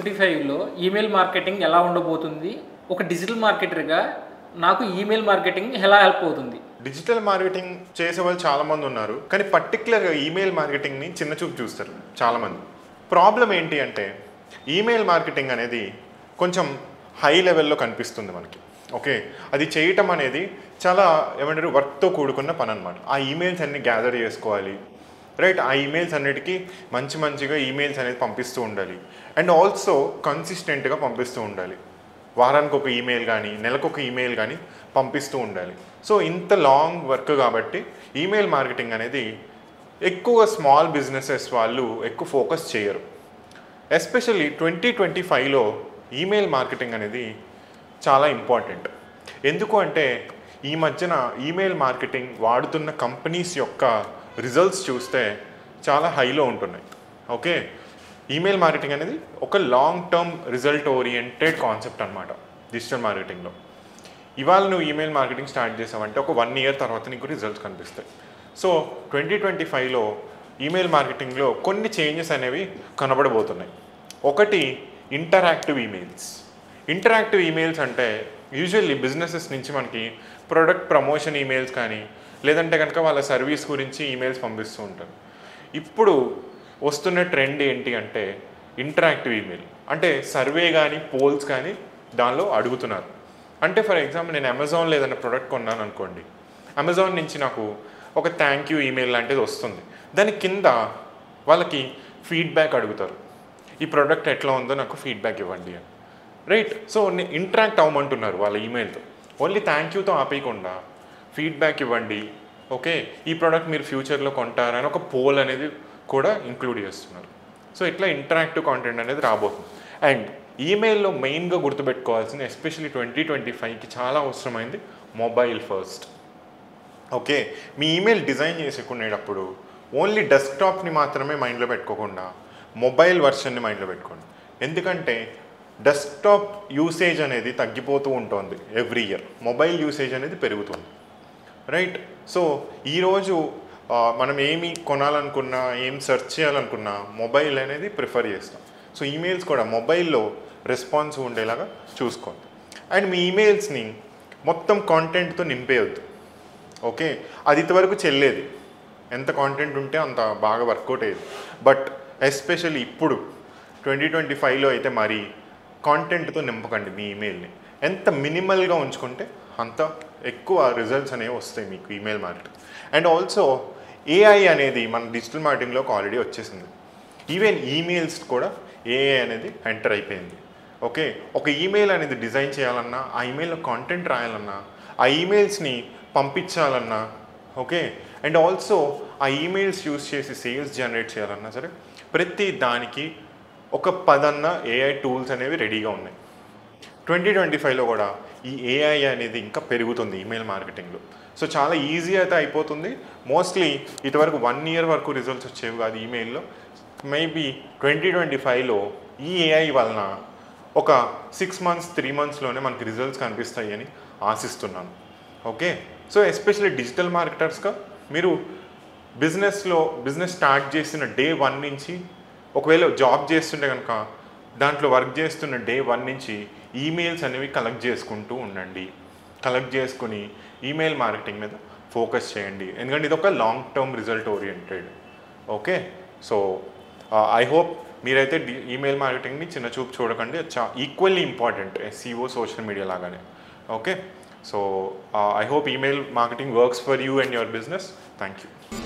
twenty ఫైవ్లో email marketing ఎలా ఉండబోతుంది ఒక డిజిటల్ మార్కెటర్గా నాకు ఈమెయిల్ మార్కెటింగ్ ఎలా హెల్ప్ అవుతుంది డిజిటల్ మార్కెటింగ్ చేసే వాళ్ళు చాలా మంది ఉన్నారు కానీ పర్టికులర్గా ఈమెయిల్ మార్కెటింగ్ని చిన్న చూపు చూస్తారు చాలా మంది ప్రాబ్లం ఏంటి అంటే ఈమెయిల్ మార్కెటింగ్ అనేది కొంచెం హై లెవెల్లో కనిపిస్తుంది మనకి ఓకే అది చేయటం అనేది చాలా ఏమంటారు వర్క్తో కూడుకున్న పని అనమాట ఆ ఈమెయిల్స్ అన్ని గ్యాదర్ చేసుకోవాలి రైట్ ఆ ఈమెయిల్స్ అన్నిటికీ మంచి మంచిగా ఈమెయిల్స్ అనేది పంపిస్తూ ఉండాలి అండ్ ఆల్సో కన్సిస్టెంట్గా పంపిస్తూ ఉండాలి వారానికి ఒక ఈమెయిల్ కానీ నెలకు ఒక ఈమెయిల్ కానీ పంపిస్తూ ఉండాలి సో ఇంత లాంగ్ వర్క్ కాబట్టి ఈమెయిల్ మార్కెటింగ్ అనేది ఎక్కువ స్మాల్ బిజినెసెస్ వాళ్ళు ఎక్కువ ఫోకస్ చేయరు ఎస్పెషల్లీ ట్వంటీ ట్వంటీ ఫైవ్లో ఈమెయిల్ మార్కెటింగ్ అనేది చాలా ఇంపార్టెంట్ ఎందుకు అంటే ఈ మధ్యన ఈమెయిల్ మార్కెటింగ్ వాడుతున్న కంపెనీస్ యొక్క రిజల్ట్స్ చూస్తే చాలా హైలో ఉంటున్నాయి ఓకే ఈమెయిల్ మార్కెటింగ్ అనేది ఒక long term result oriented concept అనమాట డిజిటల్ మార్కెటింగ్లో ఇవాళ నువ్వు ఈమెయిల్ మార్కెటింగ్ స్టార్ట్ చేసావంటే ఒక వన్ ఇయర్ తర్వాత నీకు రిజల్ట్స్ కనిపిస్తాయి సో ట్వంటీ ట్వంటీ ఫైవ్లో ఈమెయిల్ మార్కెటింగ్లో కొన్ని చేంజెస్ అనేవి కనబడబోతున్నాయి ఒకటి ఇంటరాక్టివ్ ఈమెయిల్స్ ఇంటరాక్టివ్ ఈమెయిల్స్ అంటే యూజువల్లీ బిజినెసెస్ నుంచి మనకి ప్రొడక్ట్ ప్రమోషన్ ఈమెయిల్స్ కానీ లేదంటే కనుక వాళ్ళ సర్వీస్ గురించి ఈమెయిల్స్ పంపిస్తూ ఉంటారు ఇప్పుడు వస్తున్న ట్రెండ్ ఏంటి అంటే ఇంటరాక్టివ్ ఈమెయిల్ అంటే సర్వే కానీ పోల్స్ కానీ దానిలో అడుగుతున్నారు అంటే ఫర్ ఎగ్జాంపుల్ నేను అమెజాన్లో ఏదైనా ప్రోడక్ట్ కొన్నాను అనుకోండి అమెజాన్ నుంచి నాకు ఒక థ్యాంక్ యూ ఈమెయిల్ లాంటిది వస్తుంది దాని కింద వాళ్ళకి ఫీడ్బ్యాక్ అడుగుతారు ఈ ప్రోడక్ట్ ఎట్లా ఉందో నాకు ఫీడ్బ్యాక్ ఇవ్వండి అని రైట్ సో ఇంటరాక్ట్ అవ్వమంటున్నారు వాళ్ళ ఈమెయిల్తో ఓన్లీ థ్యాంక్ యూతో ఆపేయకుండా ఫీడ్బ్యాక్ ఇవ్వండి ఓకే ఈ ప్రోడక్ట్ మీరు ఫ్యూచర్లో కొంటారని ఒక పోల్ అనేది కూడా ఇంక్లూడ్ చేస్తున్నారు సో ఇట్లా ఇంటరాక్టివ్ కాంటెంట్ అనేది రాబోతుంది అండ్ ఈమెయిల్లో మెయిన్గా గుర్తుపెట్టుకోవాల్సింది ఎస్పెషల్లీ ట్వంటీ ట్వంటీ ఫైవ్కి చాలా అవసరమైంది మొబైల్ ఫస్ట్ ఓకే మీ ఈమెయిల్ డిజైన్ చేసుకునేటప్పుడు ఓన్లీ డెస్క్టాప్ని మాత్రమే మైండ్లో పెట్టుకోకుండా మొబైల్ వర్షన్ని మైండ్లో పెట్టుకోండి ఎందుకంటే డెస్క్టాప్ యూసేజ్ అనేది తగ్గిపోతూ ఉంటుంది ఎవ్రీ ఇయర్ మొబైల్ యూసేజ్ అనేది పెరుగుతుంది రైట్ సో ఈరోజు ఆ, మనం ఏమి కొనాలనుకున్నా ఏం సెర్చ్ చేయాలనుకున్నా మొబైల్ అనేది ప్రిఫర్ చేస్తాం సో ఈమెయిల్స్ కూడా మొబైల్లో రెస్పాన్స్ ఉండేలాగా చూసుకోండి అండ్ మీ ఈమెయిల్స్ని మొత్తం కాంటెంట్తో నింపేయొద్దు ఓకే అది ఇంతవరకు చెల్లేది ఎంత కాంటెంట్ ఉంటే అంత బాగా వర్కౌట్ అయ్యేది బట్ ఎస్పెషల్లీ ఇప్పుడు ట్వంటీ ట్వంటీ ఫైవ్లో అయితే మరి కాంటెంట్తో నింపకండి మీ ఈమెయిల్ని ఎంత మినిమల్గా ఉంచుకుంటే అంత ఎక్కువ రిజల్ట్స్ అనేవి వస్తాయి మీకు email marketing and also AI అనేది మన డిజిటల్ మార్కెటింగ్లోకి ఆల్రెడీ వచ్చేసింది ఈవెన్ ఈమెయిల్స్ కూడా ఏఐ అనేది ఎంటర్ అయిపోయింది ఓకే ఒక ఈమెయిల్ అనేది డిజైన్ చేయాలన్నా ఆ ఈమెయిల్లో కాంటెంట్ రాయాలన్నా ఆ ఈమెయిల్స్ని పంపించాలన్నా ఓకే అండ్ ఆల్సో ఆ ఈమెయిల్స్ యూస్ చేసి సేల్స్ జనరేట్ చేయాలన్నా సరే ప్రతి దానికి ఒక పదన్న ఏఐ టూల్స్ అనేవి రెడీగా ఉన్నాయి ట్వంటీ ట్వంటీ ఫైవ్లో కూడా ఈ ఏఐ అనేది ఇంకా పెరుగుతుంది ఈమెయిల్ మార్కెటింగ్లో సో చాలా ఈజీ అయితే అయిపోతుంది మోస్ట్లీ ఇటువరకు వన్ ఇయర్ వరకు రిజల్ట్స్ వచ్చేవి కాదు ఈమెయిల్లో మేబీ ట్వంటీ ట్వంటీ ఫైవ్లో ఈ ఏఐ వలన ఒక సిక్స్ మంత్స్ త్రీ మంత్స్లోనే మనకి రిజల్ట్స్ కనిపిస్తాయి అని ఆశిస్తున్నాను ఓకే సో ఎస్పెషల్లీ డిజిటల్ మార్కెటర్స్గా మీరు బిజినెస్లో బిజినెస్ స్టార్ట్ చేసిన డే వన్ నుంచి ఒకవేళ జాబ్ చేస్తుంటే కనుక దాంట్లో వర్క్ చేస్తున్న డే వన్ నుంచి ఈమెయిల్స్ అనేవి కలెక్ట్ చేసుకుంటూ ఉండండి కలెక్ట్ చేసుకుని ఈమెయిల్ మార్కెటింగ్ మీద ఫోకస్ చేయండి ఎందుకంటే ఇది ఒక long term result oriented okay so I hope మీరైతే డి- ఈమెయిల్ మార్కెటింగ్ని చిన్న చూపు చూడకండి చా equally important SEO social media లాగానే okay so I hope email marketing works for you and your business thank you